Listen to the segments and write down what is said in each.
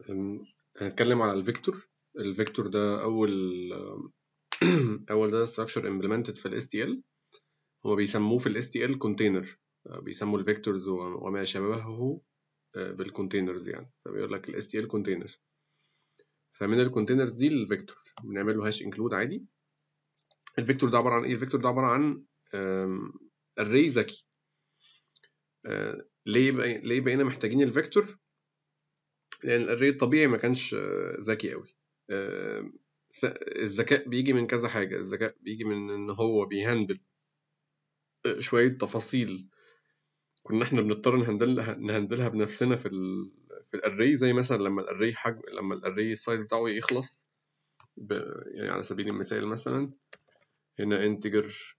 أم، هنتكلم على الفيكتور الفيكتور ده اول اول ده structure implemented في ال STL هما بيسموه في ال STL container بيسموا الفيكتورز وما شابهه بالكونتينرز يعني فبيقول لك ال STL containers فمن الكونتينرز دي الفيكتور بنعمل له هاش انكلود عادي الفيكتور ده عباره عن ايه الفيكتور ده عباره عن array ذكي آه، ليه بقى ليه بقينا محتاجين الفيكتور لان الاري الطبيعي ما كانش آه، ذكي قوي آه، س- الذكاء بيجي من كذا حاجه الذكاء بيجي من ان هو بيهندل آه، شويه تفاصيل كنا احنا بنضطر نهندلها نهندلها بنفسنا في ال في الاري زي مثلا لما الاري حجم لما الاري السايز بتاعه يخلص ب... يعني على سبيل المثال مثلا هنا انتجر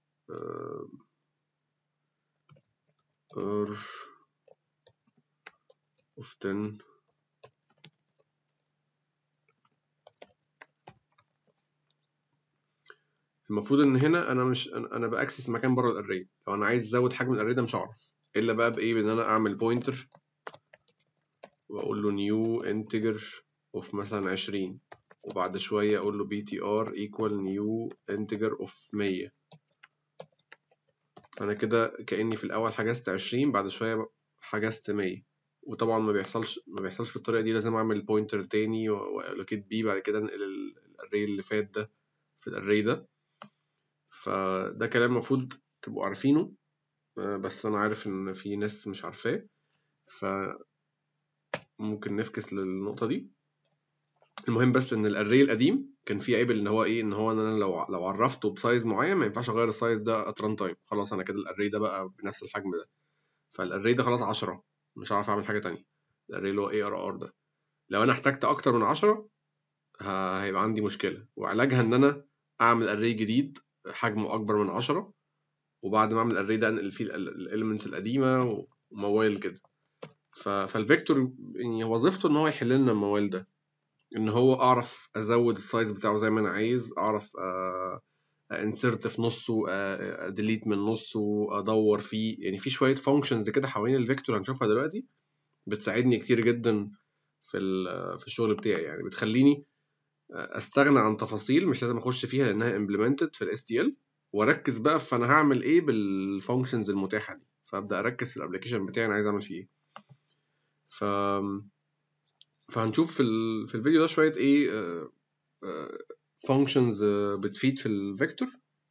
ار اوف 10 المفروض ان هنا انا مش انا أنا باكسس مكان بره الاري لو انا عايز ازود حجم الاري ده مش هعرف الا بقى بايه بان انا اعمل بوينتر واقول له نيو انتجر اوف مثلا 20 وبعد شويه اقول له بي تي ار ايكوال نيو انتجر اوف 100 فانا كده كاني في الاول حجزت 20 بعد شويه حجزت 100 وطبعا ما بيحصلش ما بيحصلش بالطريقه دي لازم اعمل بوينتر تاني والوكيت بي بعد كده انقل الاري اللي فات ده في الاري ده فده كلام المفروض تبقوا عارفينه آه، بس انا عارف ان في ناس مش عارفاه فممكن نفكس للنقطه دي المهم بس ان الاري القديم كان فيه عيب ان هو ايه ان هو ان انا لو لو عرفته بسايز معين ما ينفعش اغير السايز ده ات ران تايم خلاص انا كده الاري ده بقى بنفس الحجم ده فالاري ده خلاص 10 مش هعرف اعمل حاجه تانية الاري اللي هو اي ار ار ده لو انا احتجت اكتر من 10 ه- هيبقى عندي مشكله وعلاجها ان انا اعمل اري جديد حجمه اكبر من 10 وبعد ما اعمل الاري ده انقل فيه الاليمنتس القديمه وموال كده ف- فالفيكتور يعني وظيفته ان هو يحل لنا الموال ده ان هو اعرف ازود السايز بتاعه زي ما انا عايز اعرف انسرت في نصه ديليت من نصه ادور فيه يعني في شويه فانكشنز كده حوالين الفيكتور هنشوفها دلوقتي بتساعدني كتير جدا في ال- في الشغل بتاعي يعني بتخليني آه، استغنى عن تفاصيل مش لازم اخش فيها لانها implemented في ال STL واركز بقى في انا هعمل ايه بالفانكشنز المتاحه دي فابدا اركز في الابلكيشن بتاعي انا عايز اعمل فيه ايه ف فهنشوف في ال... في الفيديو ده شويه ايه فانكشنز بتفيد في الفيكتور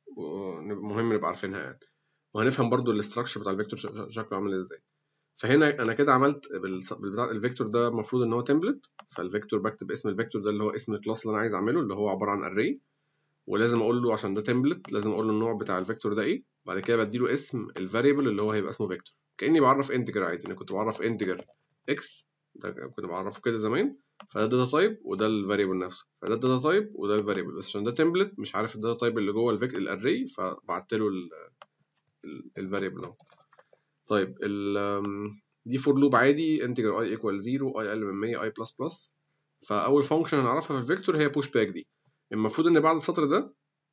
مهم نبقى عارفينها يعني وهنفهم برضو الاستراكشر بتاع الفيكتور ش- شكله عامل ازاي فهنا انا كده عملت بالص- بالبتاع الفيكتور ده المفروض ان هو تمبلت فالفيكتور بكتب اسم الفيكتور ده اللي هو اسم الكلاس اللي انا عايز اعمله اللي هو عباره عن اري ولازم اقول له عشان ده تمبلت لازم اقول له النوع بتاع الفيكتور ده ايه بعد كده بديله اسم الفاريبل اللي هو هيبقى اسمه فيكتور كاني بعرف انتجر عادي انا كنت بعرف انتجر اكس ده كنت بعرفه كده زمان فده الداتا تايب وده الفاريبل نفسه فده الداتا تايب وده الفاريبل بس عشان ده تمبلت مش عارف الداتا تايب اللي جوه الفيك الاري فبعت له الفاريبل اهو طيب ال أم، دي فور لوب عادي انتجر اي ايكوال 0 اي اقل من 100 اي بلس بلس فاول فانكشن هنعرفها في الفيكتور هي بوش باك دي المفروض ان بعد السطر ده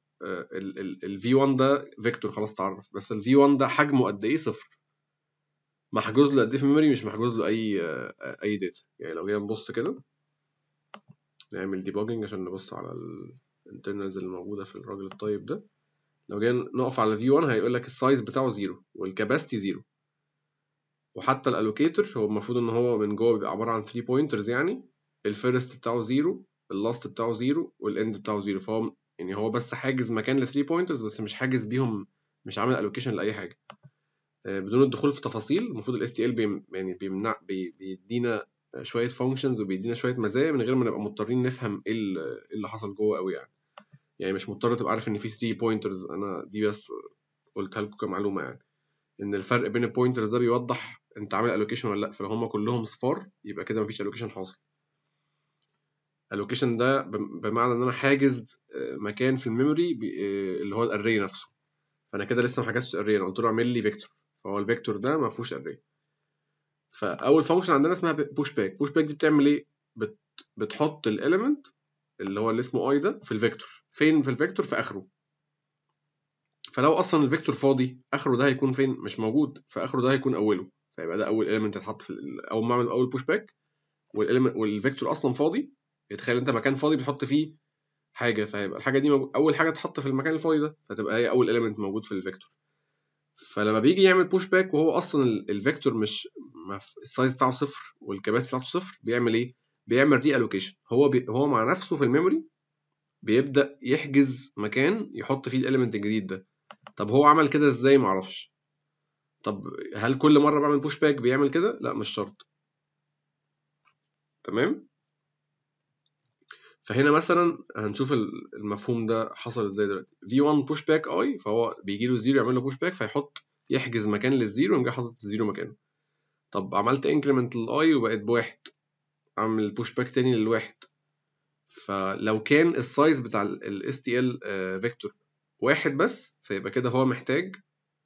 ال في 1 ده فيكتور خلاص اتعرف بس ال في 1 ده حجمه قد ايه صفر محجوز له قد ايه في الميموري مش محجوز له اي آه، اي داتا يعني لو جينا نبص كده نعمل ديبوجنج عشان نبص على الانترنالز اللي موجوده في الراجل الطيب ده لو جينا نقف على في 1 هيقول لك السايز بتاعه زيرو والكاباسيتي زيرو وحتى الالوكيتور هو المفروض ان هو من جوه بيبقى عباره عن 3 بوينترز يعني الفيرست بتاعه زيرو اللاست بتاعه زيرو والاند بتاعه زيرو فهو يعني هو بس حاجز مكان ل 3 بوينترز بس مش حاجز بيهم مش عامل الوكيشن لاي حاجه آه، بدون الدخول في تفاصيل المفروض ال STL بيم يعني بيمنع بي بيدينا شويه فانكشنز وبيدينا شويه مزايا من غير ما نبقى مضطرين نفهم ايه ال- إيه اللي حصل جوه قوي يعني يعني مش مضطر تبقى عارف ان في 3 بوينترز انا دي بس قلتها لكم كمعلومه يعني ان الفرق بين البوينترز ده بيوضح انت عامل الوكيشن ولا لا فلو هم كلهم صفار يبقى كده مفيش الوكيشن حاصل الوكيشن ده بم- بمعنى ان انا حاجز آه، مكان في الميموري ب- آه، اللي هو الاري نفسه فانا كده لسه ما حجزتش اري انا قلت له اعمل لي فيكتور فهو الفيكتور ده ما فيهوش اري فاول فانكشن عندنا اسمها بوش باك بوش باك دي بتعمل ايه بت بتحط الاليمنت اللي هو اللي اسمه اي ده في الفيكتور فين في الفيكتور في اخره فلو اصلا الفيكتور فاضي اخره ده هيكون فين مش موجود فاخره ده هيكون اوله فيبقى ده اول اليمنت اتحط في ال- اول ما اعمل اول بوش باك والفيكتور اصلا فاضي تخيل انت مكان فاضي بتحط فيه حاجه فيبقى الحاجه دي موجود اول حاجه تحط في المكان الفاضي ده فتبقى هي اول اليمنت موجود في الفيكتور فلما بيجي يعمل بوش باك وهو اصلا الفيكتور مش السايز بتاعه صفر والكباسيتي بتاعته صفر بيعمل ايه بيعمل ري الوكيشن هو بي هو مع نفسه في الميموري بيبدا يحجز مكان يحط فيه الاليمنت الجديد ده طب هو عمل كده ازاي معرفش طب هل كل مره بعمل بوش باك بيعمل كده لا مش شرط تمام فهنا مثلا هنشوف المفهوم ده حصل ازاي دلوقتي v1 push back i فهو بيجي له زيرو يعمل له push back فيحط يحجز مكان للزيرو ويقوم جاي حاطط الزيرو مكانه طب عملت increment للاي وبقت بواحد اعمل push back تاني للواحد فلو كان السايز بتاع ال STL فيكتور واحد بس فيبقى كده هو محتاج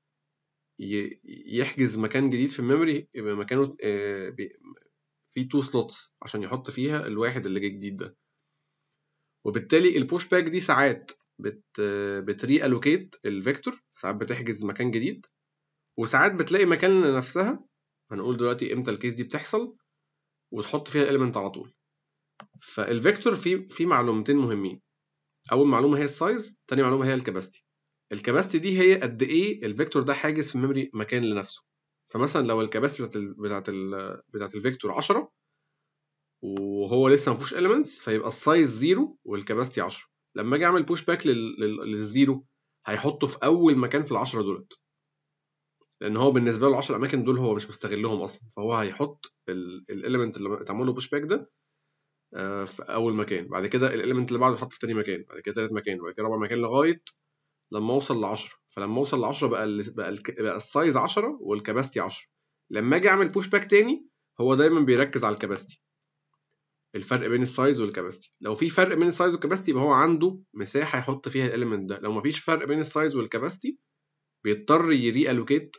يحجز مكان جديد في الميموري يبقى مكانه في تو سلوتس عشان يحط فيها الواحد اللي جه جديد ده وبالتالي البوش باك دي ساعات بت بتري الوكيت الفيكتور ساعات بتحجز مكان جديد وساعات بتلاقي مكان لنفسها هنقول دلوقتي امتى الكيس دي بتحصل وتحط فيها الاليمنت على طول فالفيكتور في في معلومتين مهمين اول معلومه هي السايز تاني معلومه هي الكباستي الكباستي دي هي قد ايه الفيكتور ده حاجز في الميموري مكان لنفسه فمثلا لو الكباستي بتاعت ال بتاعت ال بتاعت الفيكتور 10 وهو لسه ما فيهوش elements فيبقى السايز زيرو والكباستي 10 لما اجي اعمل بوش باك للزيرو هيحطه في اول مكان في ال10 دولت لان هو بالنسبه له 10 اماكن دول هو مش مستغلهم اصلا فهو هيحط الاليمنت اللي اتعمل له بوش باك ده في اول مكان بعد كده الاليمنت اللي بعده يتحط في تاني مكان بعد كده تالت مكان بعد كده رابع مكان لغايه لما اوصل ل 10 فلما اوصل ل 10 بقى ال بقى, ال بقى السايز 10 والكباستي 10 لما اجي اعمل بوش باك تاني هو دايما بيركز على الكباستي الفرق بين السايز والكباستي لو في فرق بين السايز والكباستي يبقى هو عنده مساحه يحط فيها الاليمنت ده لو مفيش فرق بين السايز والكباستي بيضطر يري الوكيت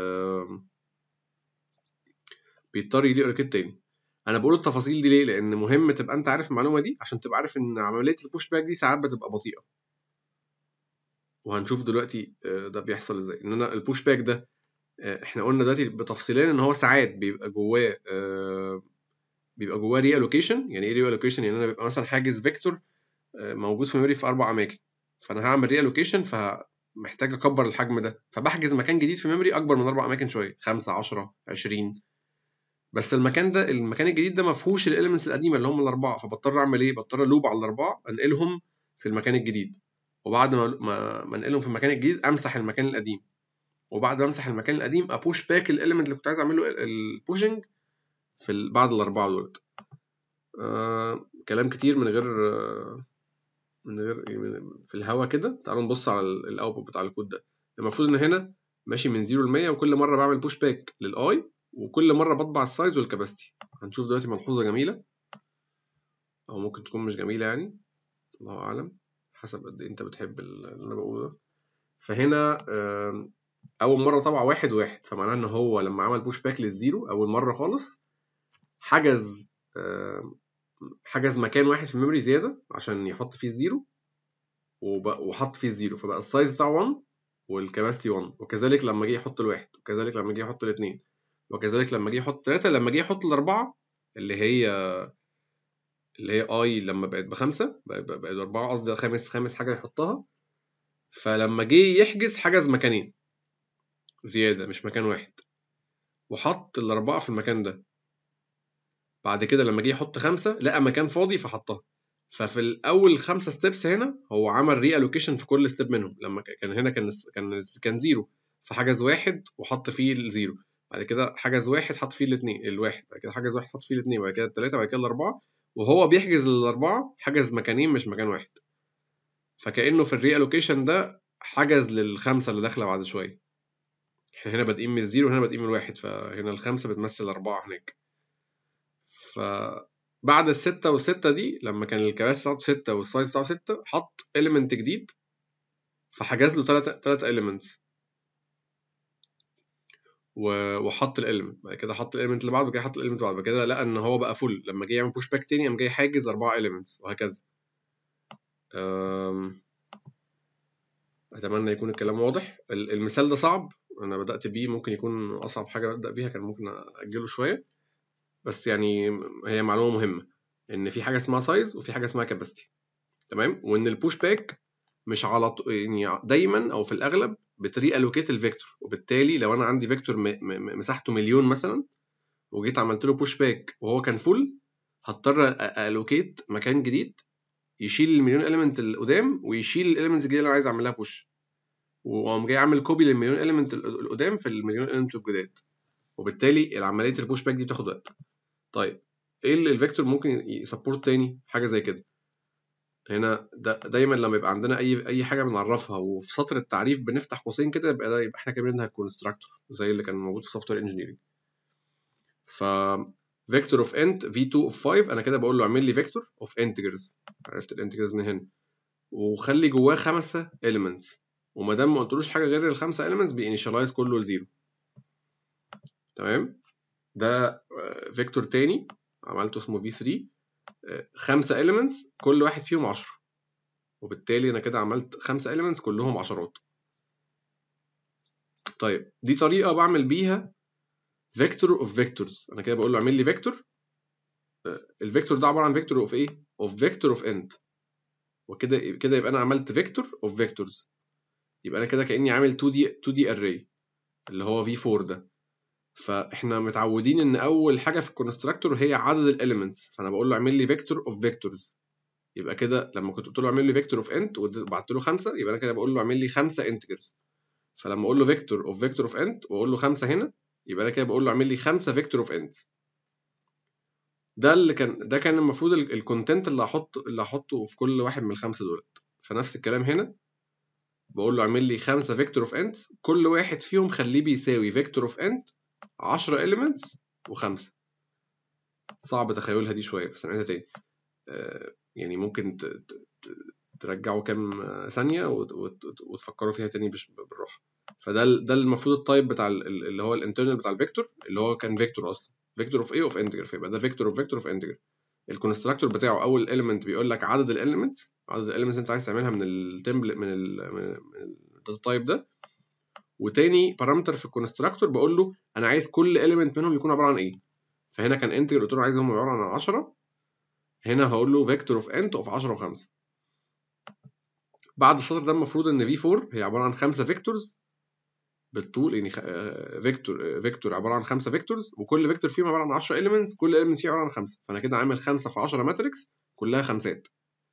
بيضطر يري الوكيت تاني انا بقول التفاصيل دي ليه لان مهم تبقى انت عارف المعلومه دي عشان تبقى عارف ان عمليه البوش باك دي ساعات بتبقى بطيئه وهنشوف دلوقتي ده بيحصل ازاي ان انا البوش باك ده احنا قلنا دلوقتي بتفصيلين ان هو ساعات بيبقى جواه بيبقى جواه ري الوكيشن يعني ايه ري الوكيشن يعني انا بيبقى مثلا حاجز فيكتور موجود في ميموري في اربع اماكن فانا هعمل ري الوكيشن فمحتاج اكبر الحجم ده فبحجز مكان جديد في ميموري اكبر من اربع اماكن شويه 5 10 20 بس المكان ده المكان الجديد ده ما فيهوش الاليمنتس القديمه اللي هم الاربعه فبضطر اعمل ايه بضطر الوب على الاربعه انقلهم في المكان الجديد وبعد ما ما انقلهم في المكان الجديد امسح المكان القديم وبعد ما امسح المكان القديم ابوش باك الاليمنت اللي كنت عايز اعمل له البوشنج في بعد الاربعه دولت آه كلام كتير من غير آه من غير في الهوا كده تعالوا نبص على الاوتبوت بتاع الكود ده المفروض ان هنا ماشي من 0 ل 100 وكل مره بعمل بوش باك للاي وكل مره بطبع السايز والكباستي هنشوف دلوقتي ملحوظه جميله او ممكن تكون مش جميله يعني الله اعلم حسب قد ايه انت بتحب اللي انا بقوله ده فهنا آه اول مره طبع واحد واحد فمعناه ان هو لما عمل بوش باك للزيرو اول مره خالص حجز حجز مكان واحد في الميموري زياده عشان يحط فيه الزيرو وحط فيه الزيرو فبقى السايز بتاعه 1 والكباستي 1 وكذلك لما جه يحط الواحد وكذلك لما جه يحط الاثنين وكذلك لما جه يحط ثلاثة لما جه يحط الأربعة اللي هي اللي هي اي لما بقت بخمسة بقت بقت أربعة قصدي خامس خامس حاجة يحطها فلما جه يحجز حجز مكانين زيادة مش مكان واحد وحط الأربعة في المكان ده بعد كده لما جه يحط خمسة لقى مكان فاضي فحطها ففي الأول خمسة ستيبس هنا هو عمل ري الوكيشن في كل ستيب منهم لما كان هنا كان كان كان زيرو فحجز واحد وحط فيه الزيرو بعد كده حجز واحد حط فيه الاثنين الواحد بعد كده حجز واحد حط فيه الاثنين بعد كده الثلاثة بعد كده الأربعة وهو بيحجز الأربعة حجز مكانين مش مكان واحد فكأنه في الري الوكيشن ده حجز للخمسة اللي داخلة بعد شوية احنا هنا بادئين من الزيرو وهنا بادئين من الواحد فهنا الخمسة بتمثل أربعة هناك فبعد الستة والستة دي لما كان الكباس بتاعته ستة والسايز بتاعه ستة حط element جديد فحجز له تلاتة تلاتة elements وحط الاليمنت بعد كده حط الاليمنت اللي بعده كده حط الاليمنت اللي بعده بعد كده لقى ان هو بقى فل لما جه يعمل بوش باك تاني قام جاي حاجز اربعة elements وهكذا اتمنى يكون الكلام واضح المثال ده صعب انا بدات بيه ممكن يكون اصعب حاجه ابدا بيها كان ممكن اجله شويه بس يعني هي معلومه مهمه ان في حاجه اسمها سايز وفي حاجه اسمها كاباسيتي تمام وان البوش باك مش على ط... يعني دايما او في الاغلب بتري الوكيت الفيكتور وبالتالي لو انا عندي فيكتور م... م... مساحته مليون مثلا وجيت عملت له بوش باك وهو كان فول هضطر الوكيت مكان جديد يشيل المليون اليمنت القدام ويشيل الاليمنتس الجديده اللي انا عايز اعمل لها بوش واقوم جاي عامل كوبي للمليون اليمنت القدام في المليون اليمنت الجداد وبالتالي العمليه البوش باك دي بتاخد وقت طيب ايه اللي الفيكتور ممكن يسبورت تاني حاجه زي كده هنا دا دايما لما يبقى عندنا اي اي حاجه بنعرفها وفي سطر التعريف بنفتح قوسين كده يبقى ده يبقى احنا كده بنها كونستراكتور زي اللي كان موجود في سوفت وير انجينيرنج ف فيكتور اوف انت v2 اوف 5 انا كده بقول له اعمل لي فيكتور اوف انتجرز عرفت الانتجرز من هنا وخلي جواه خمسه elements وما دام ما قلتلوش حاجه غير الخمسه elements بينيشاليز كله لزيرو تمام ده فيكتور تاني عملته اسمه v3 خمسه elements كل واحد فيهم 10 وبالتالي انا كده عملت خمسه elements كلهم عشرات طيب دي طريقه بعمل بيها فيكتور اوف فيكتورز انا كده بقول له اعمل لي فيكتور الفيكتور ده عباره عن فيكتور اوف ايه اوف فيكتور اوف انت وكده كده يبقى انا عملت فيكتور اوف فيكتورز يبقى انا كده كاني عامل 2 دي 2 دي اري اللي هو في 4 ده فاحنا متعودين ان اول حاجه في الكونستراكتور هي عدد الاليمنتس فانا بقول له اعمل لي فيكتور اوف فيكتورز يبقى كده لما كنت قلت له اعمل لي فيكتور اوف انت وبعت له خمسه يبقى انا كده بقول له اعمل لي خمسه انتجرز فلما اقول له فيكتور اوف فيكتور اوف انت واقول له خمسه هنا يبقى انا كده بقول له اعمل لي خمسه فيكتور اوف انت ده اللي كان ده كان المفروض الكونتنت اللي هحط اللي هحطه في كل واحد من الخمسه دولت فنفس الكلام هنا بقول له اعمل لي خمسه فيكتور اوف انت كل واحد فيهم خليه بيساوي فيكتور اوف انت 10 elements وخمسة صعب تخيلها دي شوية بس نعيدها تاني آه يعني ممكن ترجعوا كام ثانية وتفكروا فيها تاني بالراحة فده ده المفروض التايب بتاع اللي هو الانترنال بتاع الفيكتور اللي هو كان فيكتور اصلا فيكتور اوف ايه اوف انتجر فيبقى ده فيكتور اوف فيكتور اوف انتجر الكونستراكتور بتاعه اول element بيقول لك عدد الاليمنت عدد الاليمنتس انت عايز تعملها من التمبل من ال من الداتا تايب ده وتاني بارامتر في الكونستراكتور بقول له انا عايز كل element منهم يكون عباره عن ايه فهنا كان انتجر قلت له عايزهم عباره عن 10 هنا هقول له فيكتور اوف انت اوف 10 و5 بعد السطر ده المفروض ان v4 هي عباره عن خمسه فيكتورز بالطول يعني فيكتور فيكتور عباره عن خمسه فيكتورز وكل فيكتور فيهم عباره عن 10 elements كل element فيه عباره عن خمسه فانا كده عامل خمسه في 10 ماتريكس كلها خمسات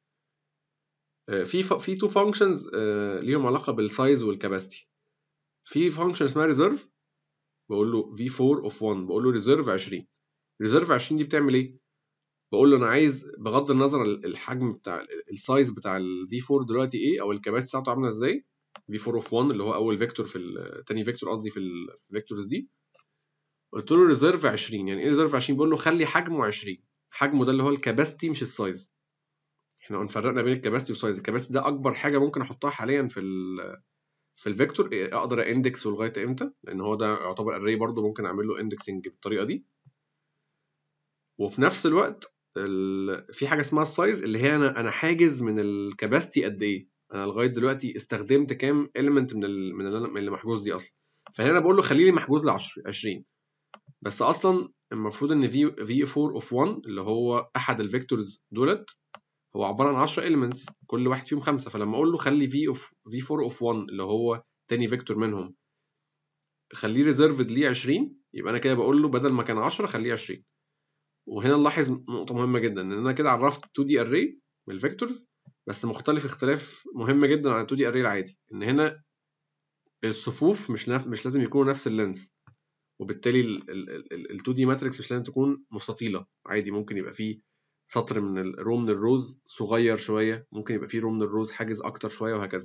في في تو فانكشنز ليهم علاقه بالسايز والكاباسيتي في فانكشن اسمها ريزيرف بقول له v4 of 1 بقول له ريزيرف 20 ريزيرف 20 دي بتعمل ايه بقول له انا عايز بغض النظر الحجم بتاع السايز بتاع ال v4 دلوقتي ايه او الكباسيتي بتاعته عامله ازاي v4 of 1 اللي هو اول فيكتور في تاني فيكتور قصدي في الفيكتورز دي قلت له ريزيرف 20 يعني ايه ريزيرف 20 بقول له خلي حجمه 20 حجمه ده اللي هو الكباسيتي مش السايز احنا فرقنا بين الكباسيتي والسايز الكباسيتي ده اكبر حاجه ممكن احطها حاليا في في الفيكتور اقدر اندكس لغايه امتى لان هو ده يعتبر اري برضو ممكن اعمل له اندكسنج بالطريقه دي وفي نفس الوقت في حاجه اسمها السايز اللي هي انا انا حاجز من الكباستي قد ايه انا لغايه دلوقتي استخدمت كام element من ال من, ال من اللي محجوز دي اصلا فهنا بقول له خلي لي محجوز ل 20 بس اصلا المفروض ان في في 4 اوف 1 اللي هو احد الفيكتورز دولت هو عباره عن 10 elements كل واحد فيهم خمسه فلما اقول له خلي في اوف في 4 اوف 1 اللي هو تاني فيكتور منهم خليه ريزيرفد ليه 20 يبقى انا كده بقول له بدل ما كان 10 خليه 20 وهنا نلاحظ نقطه مهمه جدا ان انا كده عرفت 2 دي اري من الفيكتورز بس مختلف اختلاف مهم جدا عن 2 دي اري العادي ان هنا الصفوف مش نف... مش لازم يكونوا نفس اللينس وبالتالي ال 2 دي ماتريكس مش لازم تكون مستطيله عادي ممكن يبقى فيه سطر من الرو من الروز صغير شويه ممكن يبقى فيه رو من الروز حاجز اكتر شويه وهكذا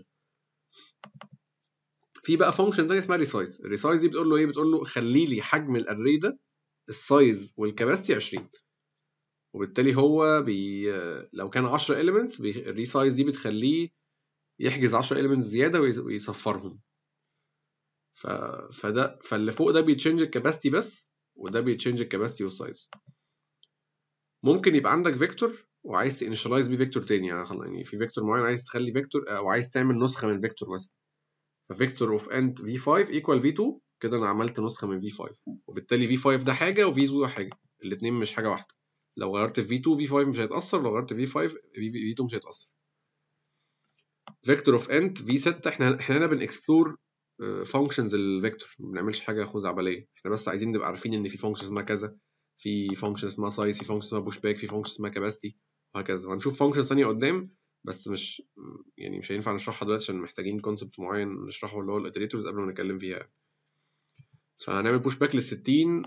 في بقى فانكشن تانية اسمها ريسايز الريسايز دي بتقول له ايه بتقول له خلي لي حجم الاري ده السايز والكباستي 20 وبالتالي هو بي لو كان 10 elements الريسايز دي بتخليه يحجز 10 elements زياده ويصفرهم ف... فده فاللي فوق ده بيتشنج الكباستي بس وده بيتشنج الكباستي والسايز ممكن يبقى عندك فيكتور وعايز تانيشلايز بيه فيكتور تاني يعني في فيكتور معين عايز تخلي فيكتور او عايز تعمل نسخه من فيكتور مثلا ففيكتور اوف انت v5 equal v2 كده انا عملت نسخه من v5 وبالتالي v5 ده حاجه وv2 ده حاجه الاثنين مش حاجه واحده لو غيرت في V2 V5 مش هيتاثر لو غيرت في V5 V2 مش هيتاثر فيكتور اوف انت V6 احنا احنا هنا بنكسبلور فانكشنز الفيكتور ما بنعملش حاجه خزعبليه احنا بس عايزين نبقى عارفين ان في فانكشن اسمها كذا في فانكشن اسمها سايز في فانكشن اسمها بوش باك في فانكشن اسمها كاباسيتي وهكذا وهنشوف فانكشن ثانيه قدام بس مش يعني مش هينفع نشرحها دلوقتي عشان محتاجين كونسبت معين نشرحه اللي هو الاتريتورز قبل ما نتكلم فيها فهنعمل بوش باك لل 60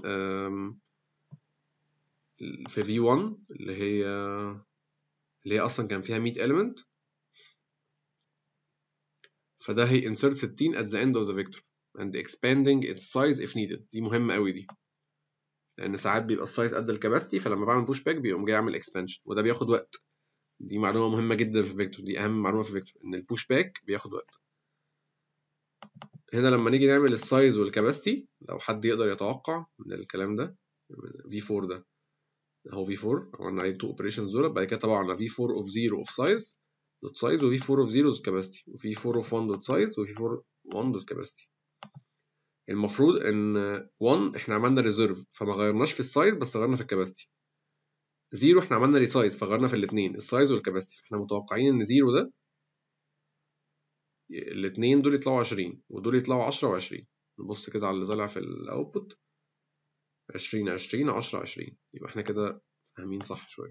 في في 1 اللي هي اللي هي اصلا كان فيها 100 element فده هي insert 60 at the end of the vector and expanding its size if needed دي مهمة قوي دي لأن ساعات بيبقى السايز قد الكباستي فلما بعمل بوش باك بيقوم جاي يعمل expansion وده بياخد وقت دي معلومة مهمة جدا في الفيكتور دي أهم معلومة في الفيكتور إن البوش باك بياخد وقت هنا لما نيجي نعمل السايز والكباستي لو حد يقدر يتوقع من الكلام ده V4 ده اهو V4 عملنا عليه تو اوبريشنز دول بعد كده طبعا V4 اوف 0 اوف سايز دوت سايز و V4 اوف 0 دوت كاباسيتي و V4 اوف 1 دوت سايز و V4 1 دوت كاباسيتي المفروض ان 1 احنا عملنا ريزيرف فما غيرناش في السايز بس غيرنا في الكاباسيتي 0 احنا عملنا ريسايز فغيرنا في الاثنين السايز والكاباسيتي فاحنا متوقعين ان 0 ده الاثنين دول يطلعوا 20 ودول يطلعوا 10 و20 نبص كده على اللي طالع في الاوتبوت 20 20 10 20 يبقى احنا كده فاهمين صح شويه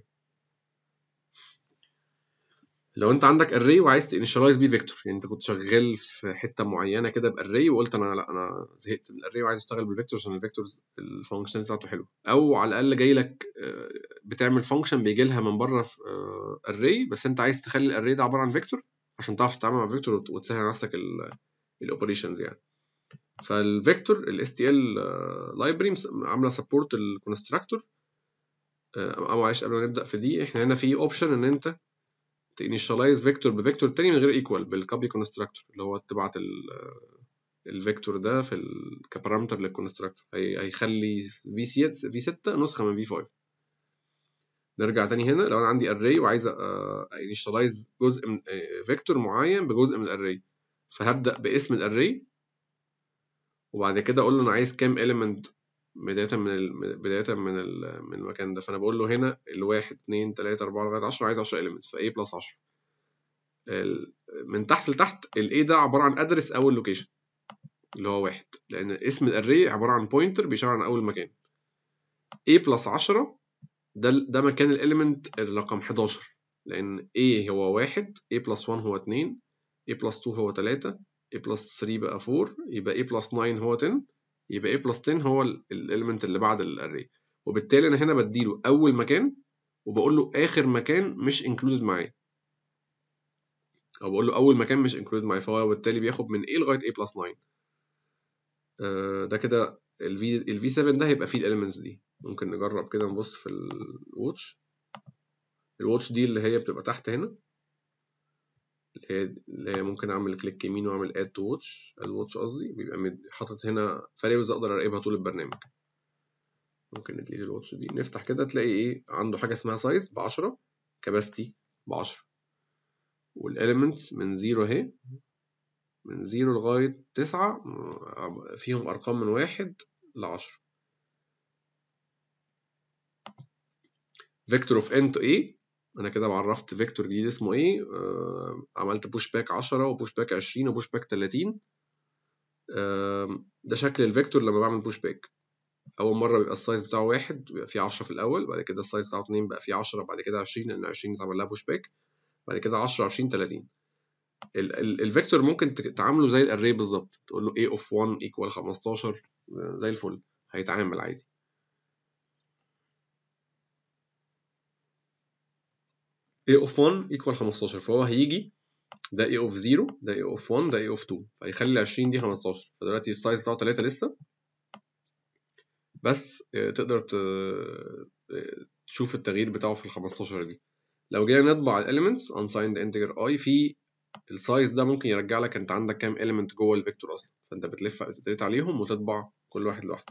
لو انت عندك array وعايز تinitialize بيه فيكتور يعني انت كنت شغال في حته معينه كده باري وقلت انا لا انا زهقت من الاري وعايز اشتغل بالفيكتور عشان الفيكتور الفانكشن بتاعته حلو او على الاقل جاي لك بتعمل فانكشن بيجي لها من بره في array بس انت عايز تخلي الاري ده عباره عن فيكتور عشان تعرف تتعامل مع فيكتور وتسهل على نفسك الاوبريشنز يعني فالفيكتور ال STL لايبرري عامله سبورت الكونستراكتور او معلش قبل ما نبدا في دي احنا هنا في اوبشن ان انت تinitialize فيكتور بفيكتور تاني من غير ايكوال بالكوبي كونستراكتور اللي هو تبعت الفيكتور ده في ال كبارامتر للكونستراكتور هيخلي في 6 في 6 نسخه من في 5 نرجع تاني هنا لو انا عندي array وعايز initialize جزء من فيكتور معين بجزء من الاري فهبدا باسم الاري وبعد كده اقول له انا عايز كام element بداية من ال... بداية من ال... من المكان ده فأنا بقول له هنا الواحد اتنين تلاتة أربعة لغاية عشرة عايز عشرة elements ف A بلس عشرة ال... من تحت لتحت ال A ده عبارة عن أدرس أول لوكيشن اللي هو واحد لأن اسم الأري عبارة عن بوينتر بيشاور عن أول مكان A بلس عشرة ده ده مكان الإيليمنت الرقم 11 لأن A هو واحد A بلس 1 هو اتنين A بلس 2 هو تلاتة A بلس 3 بقى 4 يبقى A بلس 9 هو 10 يبقى A بلس 10 هو الاليمنت اللي بعد الاري وبالتالي انا هنا بديله اول مكان وبقول له اخر مكان مش انكلودد معايا او بقول له اول مكان مش انكلودد معايا فهو بالتالي بياخد من A لغايه A بلس 9 آه ده كده ال V ال V7 ده هيبقى فيه الاليمنتس دي ممكن نجرب كده نبص في الواتش الواتش دي اللي هي بتبقى تحت هنا اللي هي اللي هي ممكن اعمل كليك يمين واعمل اد تو واتش اد واتش قصدي بيبقى حاطط هنا فاريبلز اقدر اراقبها طول البرنامج ممكن نديله الواتش دي نفتح كده تلاقي ايه عنده حاجه اسمها سايز ب 10 كاباسيتي ب 10 والاليمنتس من 0 اهي من 0 لغايه 9 فيهم ارقام من 1 ل 10 فيكتور اوف انت ايه انا كده عرفت فيكتور جديد اسمه ايه آه عملت بوش باك 10 وبوش باك 20 وبوش باك 30 آه ده شكل الفيكتور لما بعمل بوش باك اول مره بيبقى السايز بتاعه واحد بيبقى فيه 10 في الاول بعد كده السايز بتاعه 2 بقى فيه 10 بعد كده 20 لان 20 اتعمل لها بوش باك بعد كده 10 20 30 الفيكتور ممكن تعامله زي الاري بالظبط تقول له a of 1 equal 15 زي الفل هيتعامل عادي a of 1 equal 15 فهو هيجي ده a of 0 ده a of 1 ده a of 2 فيخلي ال 20 دي 15 فدلوقتي السايز بتاعه 3 لسه بس تقدر تشوف التغيير بتاعه في ال 15 دي لو جينا نطبع الاليمنتس unsigned integer i في السايز ده ممكن يرجع لك انت عندك كام element جوه الفيكتور اصلا فانت بتلف تدريت عليهم وتطبع كل واحد لوحده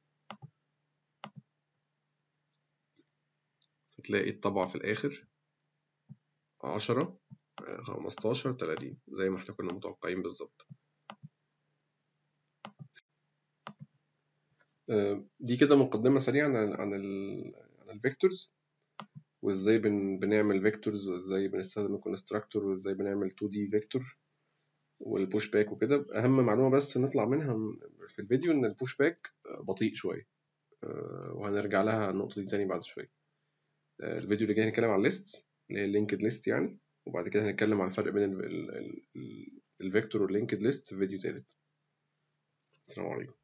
فتلاقي الطبعة في الآخر عشرة خمستاشر تلاتين زي ما احنا كنا متوقعين بالظبط آه، دي كده مقدمة سريعة عن عن ال عن الفيكتورز وازاي بن بنعمل فيكتورز وازاي بنستخدم الكونستراكتور وازاي بنعمل 2 دي فيكتور والبوش باك وكده اهم معلومة بس نطلع منها في الفيديو ان البوش باك بطيء شوية آه، وهنرجع لها النقطة دي تاني بعد شوية آه، الفيديو اللي جاي هنتكلم عن الليست اللي هي اللينكد ليست يعني وبعد كده هنتكلم عن الفرق بين الفيكتور واللينكد ليست في فيديو تالت السلام عليكم